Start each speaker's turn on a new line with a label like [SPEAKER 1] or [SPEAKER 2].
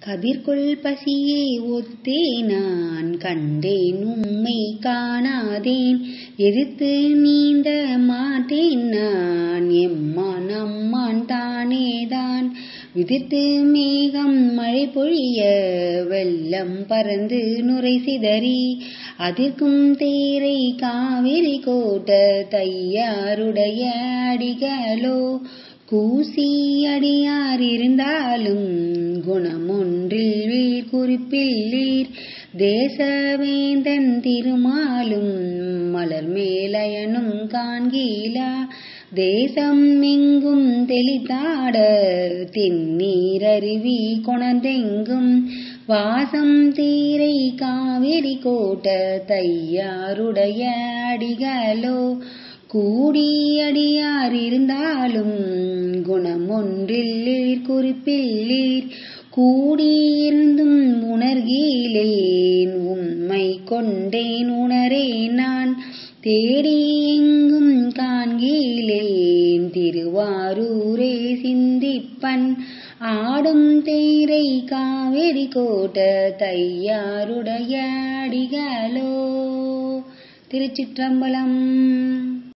[SPEAKER 1] கதிர்கொள் பசியே ஒத்தே நான் கண்டேன் உம்மை காணாதேன் எதிர்த்து நீந்த மாட்டேன் நான் எம்மான் அம்மான் தானேதான் விதிர்த்து மேகம் மழை பொழிய வெள்ளம் பறந்து நுரை சிதறி அதிர்க்கும் தேரை காவிரி கோட்ட தையாருடைய அடிகளோ கூசி அடியார் இருந்தாலும் குணமொன்றில் வீர் குறிப்பில்லீர் தேசவேந்தன் திருமாலும் மலர் மேலயனும் காண்கீலா தேசம் எங்கும் தெளித்தாட தென்னீரருவி கொணர்ந்தெங்கும் வாசம் தீரை காவிரி கோட்ட தையாருடைய அடிகளோ கூடியடியார் இருந்தாலும் குணமொன்றில் குறிப்பில்லீர் கூடியிருந்தும் உணர்கீலேன் உம்மை கொண்டேன் உணரே நான் தேடி எங்கும் காண்கீலேன் திருவாரூரே சிந்திப்பன் ஆடும் தேரை காவிரி கோட்ட தையாருடைய அடிகளோ திருச்சிற்றம்பலம்